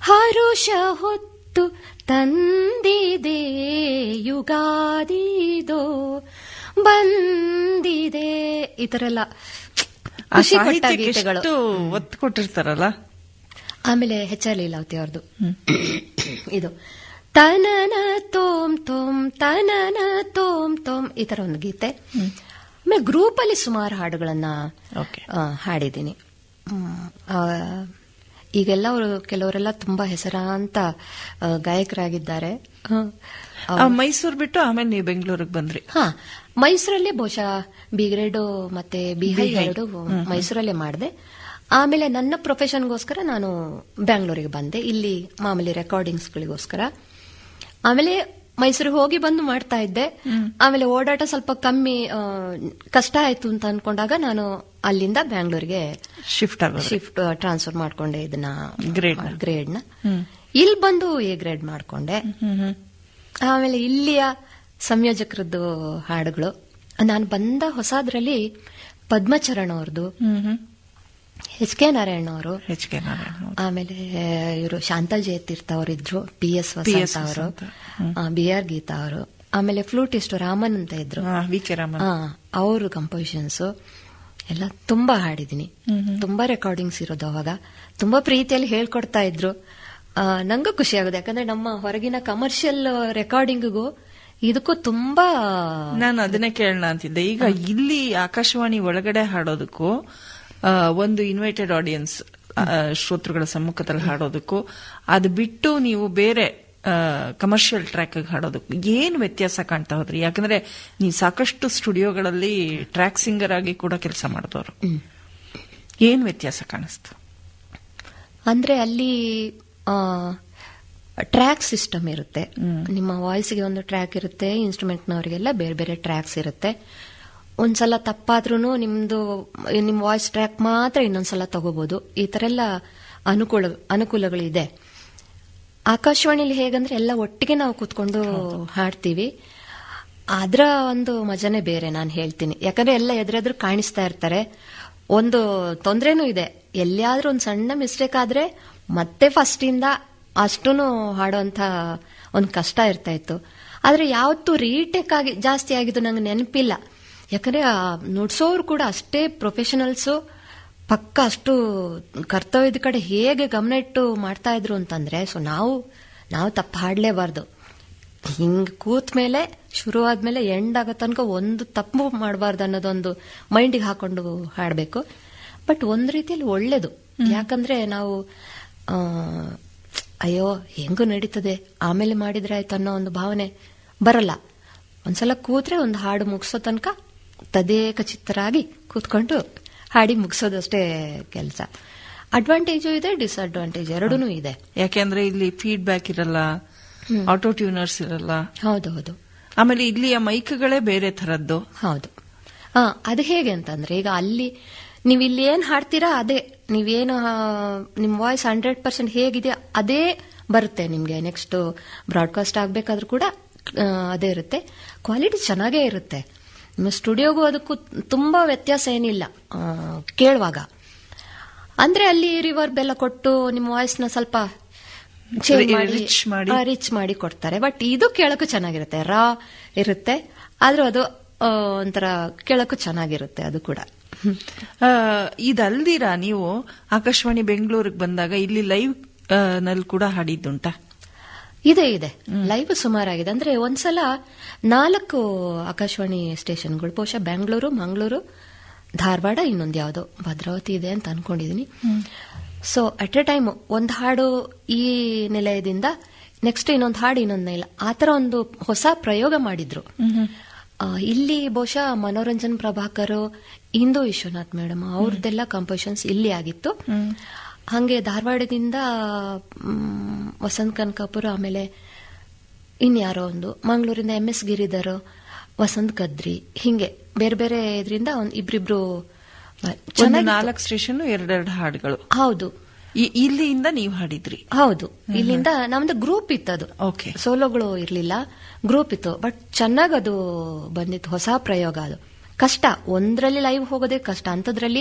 ಹರುಷ ಹೊತ್ತು ತಂದಿದೆ ಯುಗಾದಿದೋ ಬಂದಿದೆ ಈ ತರ ಎಲ್ಲ ಆ ಖುಷಿ ಕೊಟ್ಟ ಸಾಹಿತ್ಯಕ್ಕೆ ಗೀತೆಗಳು ಎಷ್ಟು ಒತ್ತು ಕೊಟ್ಟಿರ್ತಾರಲ್ಲ ಆಮೇಲೆ ಹೆಚ್ ಆರ್ ಲೀಲಾವತಿ ಅವ್ರದ್ದು ಇದು ತನನ ತೋಮ್ ತೋಮ್ ತನನ ತೋಮ್ ತೋಮ್ ಈ ತರ ಒಂದು ಗೀತೆ ಆಮೇಲೆ ಗ್ರೂಪ್ ಅಲ್ಲಿ ಸುಮಾರು ಹಾಡುಗಳನ್ನ ಓಕೆ ಆ, ಹಾಡಿದ್ದೀನಿ ಹ್ಮ್. ಆ, ಈಗೆಲ್ಲ ಅವರು ಕೆಲವರೆಲ್ಲ ತುಂಬಾ ಹೆಸರಾಂತ ಆ, ಗಾಯಕರಾಗಿದ್ದಾರೆ ಹ. ಮೈಸೂರು ಬಿಟ್ಟು ಆಮೇಲೆ ನೀವು ಬೆಂಗಳೂರಿಗೆ ಬಂದ್ರಿ ಹಾ ಮೈಸೂರಲ್ಲೇ ಬಹುಶಃ ಬಿ ಗ್ರೇಡು ಮತ್ತೆ ಬಿ ಹೈ B.High. ಎರಡು ಮೈಸೂರಲ್ಲೇ ಮಾಡಿದೆ ಆಮೇಲೆ ನನ್ನ ಪ್ರೊಫೆಷನ್ಗೋಸ್ಕರ ನಾನು ಬ್ಯಾಂಗ್ಳೂರಿಗೆ ಬಂದೆ ಇಲ್ಲಿ ಮಾಮೂಲಿ ರೆಕಾರ್ಡಿಂಗ್ಸ್ಗಳಿಗೋಸ್ಕರ ಆಮೇಲೆ ಮೈಸೂರಿಗೆ ಹೋಗಿ ಬಂದು ಮಾಡ್ತಾ ಇದ್ದೆ ಆಮೇಲೆ ಓಡಾಟ ಸ್ವಲ್ಪ ಕಮ್ಮಿ ಆ, ಕಷ್ಟ ಆಯ್ತು ಅಂತ ಅನ್ಕೊಂಡಾಗ ನಾನು ಅಲ್ಲಿಂದ ಬ್ಯಾಂಗ್ಳೂರಿಗೆ ಶಿಫ್ಟ್ ಆಗೋದು ಶಿಫ್ಟ್ ಟ್ರಾನ್ಸ್ಫರ್ ಮಾಡ್ಕೊಂಡೆ ಇದನ್ನ Grade ನ. ಗ್ರೇಡ್ ನ ಹ್ಮ್. ಇಲ್ಲಿ ಬಂದು ಎ ಗ್ರೇಡ್ ಮಾಡ್ಕೊಂಡೆ ಹ್ಮ್ ಹ್ಮ್ ಆಮೇಲೆ ಇಲ್ಲಿಯ ಸಂಯೋಜಕರದ್ದು ಹಾಡುಗಳು ನಾನು ಬಂದ ಹೊಸದ್ರಲ್ಲಿ ಪದ್ಮಚರಣ್ ಅವ್ರದ್ದು ಹ್ಮ್ ಹ್ಮ್ ಎಚ್ ಕೆ ನಾರಾಯಣ ಅವರು ಎಚ್ ಕೆ ನಾರಾಯಣ ಅವ್ರು. ಆಮೇಲೆ ಇವರು ಶಾಂತಾ ಜಯತೀರ್ಥ ಅವರಿದ್ರು ಪಿ ಎಸ್ P.S. ವಸಂತ ಅವರು ವಸಂತ. ಬಿ ಆರ್ ಗೀತಾ ಅವರು ಆಮೇಲೆ ಫ್ಲೂಟಿಸ್ಟ್ ರಾಮನ್ ಅಂತ ಇದ್ರು ಹಾ, ವಿ ಕೆ ರಾಮನ್ ಅವರು ಕಂಪೋಸಿಷನ್ಸ್ ಎಲ್ಲ ತುಂಬಾ ಹಾಡಿದೀನಿ ತುಂಬಾ ರೆಕಾರ್ಡಿಂಗ್ಸ್ ಇರೋದು ಅವಾಗ ತುಂಬಾ ಪ್ರೀತಿಯಲ್ಲಿ ಹೇಳ್ಕೊಡ್ತಾ ಇದ್ರು ಆ, ನಂಗೂ ಖುಷಿ ಆಗುತ್ತೆ ಯಾಕಂದ್ರೆ ನಮ್ಮ ಹೊರಗಿನ ಕಮರ್ಷಿಯಲ್ ರೆಕಾರ್ಡಿಂಗ್ಗೂ ಇದಕ್ಕೂ ತುಂಬಾ ನಾನು ಅದನ್ನೇ ಕೇಳೋಣ ಅಂತಿದ್ದೆ ಈಗ ಇಲ್ಲಿ ಆಕಾಶವಾಣಿ ಒಳಗಡೆ ಹಾಡೋದಕ್ಕೂ ಆ, ಒಂದು ಇನ್ವೈಟೆಡ್ ಆಡಿಯನ್ಸ್ ಶ್ರೋತೃಗಳ ಸಮ್ಮುಖದಲ್ಲಿ ಹಾಡೋದಕ್ಕೂ ಅದು ಬಿಟ್ಟು ನೀವು ಬೇರೆ ಕಮರ್ಷಿಯಲ್ ಟ್ರ್ಯಾಕ್ ಹಾಡೋದಕ್ಕೂ ಏನ್ ವ್ಯತ್ಯಾಸ ಕಾಣ್ತಾ ಹೋದ್ರಿ ಯಾಕಂದ್ರೆ ನೀವು ಸಾಕಷ್ಟು ಸ್ಟುಡಿಯೋಗಳಲ್ಲಿ ಟ್ರ್ಯಾಕ್ ಸಿಂಗರ್ ಆಗಿ ಕೂಡ ಕೆಲಸ ಮಾಡಿದವರು ಏನ್ ವ್ಯತ್ಯಾಸ ಕಾಣಿಸ್ತು ಅಂದ್ರೆ ಅಲ್ಲಿ ಟ್ರ್ಯಾಕ್ ಸಿಸ್ಟಮ್ ಇರುತ್ತೆ ನಿಮ್ಮ ವಾಯ್ಸ್ಗೆ ಒಂದು ಟ್ರ್ಯಾಕ್ ಇರುತ್ತೆ ಇನ್ಸ್ಟ್ರೂಮೆಂಟ್ನವರಿಗೆಲ್ಲ ಬೇರೆ ಬೇರೆ ಟ್ರ್ಯಾಕ್ಸ್ ಇರುತ್ತೆ ಒಂದ್ಸಲ ತಪ್ಪಾದ್ರೂ ನಿಮ್ದು ನಿಮ್ ವಾಯ್ಸ್ ಟ್ರ್ಯಾಕ್ ಮಾತ್ರ ಇನ್ನೊಂದ್ಸಲ ತಗೋಬಹುದು ಈ ತರ ಎಲ್ಲ ಅನುಕೂಲ ಅನುಕೂಲಗಳಿದೆ ಆಕಾಶವಾಣಿಲಿ ಹೇಗಂದ್ರೆ ಎಲ್ಲ ಒಟ್ಟಿಗೆ ನಾವು ಕೂತ್ಕೊಂಡು ಹಾಡ್ತೀವಿ ಅದರ ಒಂದು ಮಜಾನೇ ಬೇರೆ ನಾನು ಹೇಳ್ತೀನಿ ಯಾಕಂದ್ರೆ ಎಲ್ಲ ಎದುರೆದುರು ಕಾಣಿಸ್ತಾ ಇರ್ತಾರೆ ಒಂದು ತೊಂದ್ರೆನೂ ಇದೆ ಎಲ್ಲಿಯಾದ್ರೂ ಒಂದು ಸಣ್ಣ ಮಿಸ್ಟೇಕ್ ಆದ್ರೆ ಮತ್ತೆ ಫಸ್ಟ್ ಇಂದ ಅಷ್ಟೂ ಹಾಡೋಂಥ ಒಂದು ಕಷ್ಟ ಇರ್ತಾ ಇತ್ತು ಆದ್ರೆ ಯಾವತ್ತೂ ರೀಟೇಕ್ ಆಗಿ ಜಾಸ್ತಿ ಆಗಿದ್ದು ನಂಗೆ ನೆನಪಿಲ್ಲ ಯಾಕಂದ್ರೆ ಆ ನುಡ್ಸೋರು ಕೂಡ ಅಷ್ಟೇ ಪ್ರೊಫೆಷನಲ್ಸು ಪಕ್ಕ ಅಷ್ಟು ಕರ್ತವ್ಯದ ಕಡೆ ಹೇಗೆ ಗಮನ ಇಟ್ಟು ಮಾಡ್ತಾ ಇದ್ರು ಅಂತಂದ್ರೆ ಸೊ ನಾವು ನಾವು ತಪ್ಪು ಹಾಡ್ಲೇಬಾರ್ದು ಹಿಂಗ್ ಕೂತ್ ಮೇಲೆ ಶುರು ಆದ್ಮೇಲೆ ಎಂಡ್ ಆಗೋ ತನಕ ಒಂದು ತಪ್ಪು ಮಾಡಬಾರ್ದು ಅನ್ನೋದೊಂದು ಮೈಂಡಿಗೆ ಹಾಕೊಂಡು ಹಾಡಬೇಕು ಬಟ್ ಒಂದ್ ರೀತಿಯಲ್ಲಿ ಒಳ್ಳೇದು ಯಾಕಂದ್ರೆ ನಾವು ಆ, ಅಯ್ಯೋ ಹೆಂಗೂ ನಡೀತದೆ ಆಮೇಲೆ ಮಾಡಿದ್ರೆ ಆಯ್ತು ಅನ್ನೋ ಒಂದು ಭಾವನೆ ಬರಲ್ಲ ಒಂದ್ಸಲ ಕೂತ್ರೆ ಒಂದು ಹಾಡು ಮುಗಿಸೋ ತನಕ ತದೇಕ ಚಿತ್ತರಾಗಿ ಕೂತ್ಕೊಂಡು ಹಾಡಿ ಮುಗಿಸೋದಷ್ಟೇ ಕೆಲಸ ಅಡ್ವಾಂಟೇಜು ಇದೆ ಡಿಸ್ಅಡ್ವಾಂಟೇಜ್ ಎರಡೂ ಇದೆ ಯಾಕೆಂದ್ರೆ ಇಲ್ಲಿ ಫೀಡ್ಬ್ಯಾಕ್ ಇರಲ್ಲ ಆಟೋ ಟ್ಯೂನರ್ಸ್ ಇರಲ್ಲ ಹೌದು ಹೌದು ಆಮೇಲೆ ಇಲ್ಲಿಯ ಮೈಕ್ಗಳೇ ಬೇರೆ ತರದ್ದು ಹೌದು ಆ, ಅದು ಹೇಗೆ ಅಂತಂದ್ರೆ ಈಗ ಅಲ್ಲಿ ನೀವು ಇಲ್ಲಿ ಏನ್ ಹಾಡ್ತೀರಾ ಅದೇ ನೀವೇನು ಆ, ನಿಮ್ ವಾಯ್ಸ್ ಹಂಡ್ರೆಡ್ ಪರ್ಸೆಂಟ್ ಹೇಗಿದೆ ಅದೇ ಬರುತ್ತೆ ನಿಮ್ಗೆ ನೆಕ್ಸ್ಟ್ ಬ್ರಾಡ್ಕಾಸ್ಟ್ ಆಗ್ಬೇಕಾದ್ರೂ ಕೂಡ ಆ, ಅದೇ ಇರುತ್ತೆ ಕ್ವಾಲಿಟಿ ಚೆನ್ನಾಗೇ ಇರುತ್ತೆ ನಿಮ್ಮ ಸ್ಟುಡಿಯೋಗೂ ಅದಕ್ಕೂ ತುಂಬಾ ವ್ಯತ್ಯಾಸ ಏನಿಲ್ಲ ಆ, ಕೇಳುವಾಗ ಅಂದ್ರೆ ಅಲ್ಲಿ ರಿವರ್ಬ್ ಎಲ್ಲ ಕೊಟ್ಟು ನಿಮ್ಮ ವಾಯ್ಸ್ ನ ಸ್ವಲ್ಪ change ರಿ- ಮಾಡಿ rich ಮಾಡಿ. ರಿಚ್ ಮಾಡಿ ಕೊಡ್ತಾರೆ ಬಟ್ ಇದು ಕೇಳಕ್ಕೂ ಚೆನ್ನಾಗಿರುತ್ತೆ ರಾ ಇರುತ್ತೆ ಆದ್ರೂ ಅದು ಆ, ಒಂಥರ ಕೇಳಕ್ಕೂ ಚೆನ್ನಾಗಿರುತ್ತೆ ಅದು ಕೂಡ ಆ, ಇದಲ್ದಿರ ನೀವು ಆಕಾಶವಾಣಿ ಬೆಂಗಳೂರಿಗೆ ಬಂದಾಗ ಇಲ್ಲಿ ಲೈವ್ ನಲ್ಲಿ ಕೂಡ ಹಾಡಿದ್ದುಂಟಾ ಇದೆ ಇದೆ ಲೈವ್ ಸುಮಾರಾಗಿದೆ ಅಂದ್ರೆ ಒಂದ್ಸಲ ನಾಲ್ಕು ಆಕಾಶವಾಣಿ ಸ್ಟೇಷನ್ಗಳು ಬಹುಶಃ ಬೆಂಗಳೂರು ಮಂಗಳೂರು ಧಾರವಾಡ ಇನ್ನೊಂದು ಯಾವ್ದೋ ಭದ್ರಾವತಿ ಇದೆ ಅಂತ ಅನ್ಕೊಂಡಿದೀನಿ ಸೊ ಅಟ್ ಎ ಟೈಮ್ ಒಂದು ಹಾಡು ಈ ನಿಲಯದಿಂದ ನೆಕ್ಸ್ಟ್ ಇನ್ನೊಂದು ಹಾಡು ಇನ್ನೊಂದು ನೆಲ ಆ ತರ ಒಂದು ಹೊಸ ಪ್ರಯೋಗ ಮಾಡಿದ್ರು ಆ, ಇಲ್ಲಿ ಬಹುಶಃ ಮನೋರಂಜನ್ ಪ್ರಭಾಕರ್ ಇಂದು ವಿಶ್ವನಾಥ್ ಮೇಡಮ್ ಅವ್ರದ್ದೆಲ್ಲ ಕಂಪೋಸಿಷನ್ಸ್ ಇಲ್ಲಿ ಆಗಿತ್ತು ಹಂಗೆ ಧಾರವಾಡದಿಂದ ಮ್, ವಸಂತ್ ಕನಕಾಪುರ ಆಮೇಲೆ ಇನ್ಯಾರೋ ಒಂದು ಮಂಗಳೂರಿಂದ ಎಂ ಎಸ್ ಗಿರಿಧರ್ ವಸಂತ್ ಕದ್ರಿ ಹಿಂಗೆ ಬೇರೆ ಬೇರೆ ಇದರಿಂದ ಒಂದ್ ಇಬ್ರಿಬ್ರು ಆ, ಒಂದು ಚೆನ್ನಾಗಿತ್ತು. ನಾಲ್ಕು ಸ್ಟೇಷನ್ ಎರಡೆರಡು ಹಾಡುಗಳು ಹೌದು ಇ- ಇಲ್ಲಿಂದ ನೀವು ಹಾಡಿದ್ರಿ ಹೌದು ಇಲ್ಲಿಂದ ನಮ್ದು ಗ್ರೂಪ್ ಇತ್ತದು ಓಕೆ ಸೋಲೋಗಳು ಇರ್ಲಿಲ್ಲ ಗ್ರೂಪ್ ಇತ್ತು ಬಟ್ ಚೆನ್ನಾಗ್ ಅದು ಬಂದಿತ್ತು ಹೊಸ ಪ್ರಯೋಗ ಅದು ಕಷ್ಟ ಒಂದ್ರಲ್ಲಿ ಲೈವ್ ಹೋಗೋದೇ ಕಷ್ಟ ಅಂತದ್ರಲ್ಲಿ